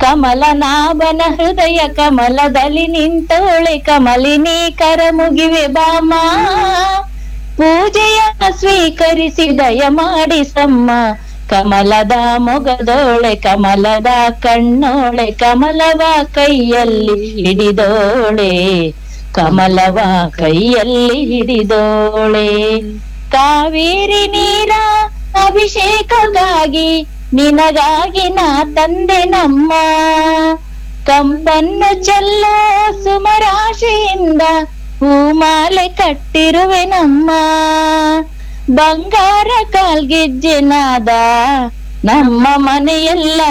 ಕಮಲನಾಭನ ಹೃದಯ ಕಮಲದಲ್ಲಿ ನಿಂತೋಳೆ ಕಮಲಿನಿ ಕರ ಮುಗಿವೆ ಬಾಮ ಪೂಜೆಯ ಸ್ವೀಕರಿಸಿ ದಯ ಮಾಡಿಸಮ್ಮ ಕಮಲದ ಮೊಗದೋಳೆ ಕಮಲದ ಕಣ್ಣೋಳೆ ಕಮಲವ ಕೈಯಲ್ಲಿ ಹಿಡಿದೋಳೆ ಕಮಲವ ಕೈಯಲ್ಲಿ ಹಿಡಿದೋಳೆ ಕಾವೇರಿ ನೀರ ಅಭಿಷೇಕಗಾಗಿ ನಿನಗಾಗಿ ನಾ ತಂದೆ ನಮ್ಮ ಕಂಪನ್ನು ಚೆಲ್ಲೋ ಸುಮರಾಶಿಯಿಂದ ಹೂಮಾಲೆ ಕಟ್ಟಿರುವೆ ನಮ್ಮ ಬಂಗಾರ ಕಾಲ್ಗೆಜ್ಜೆನಾದ ನಮ್ಮ ಮನೆಯೆಲ್ಲ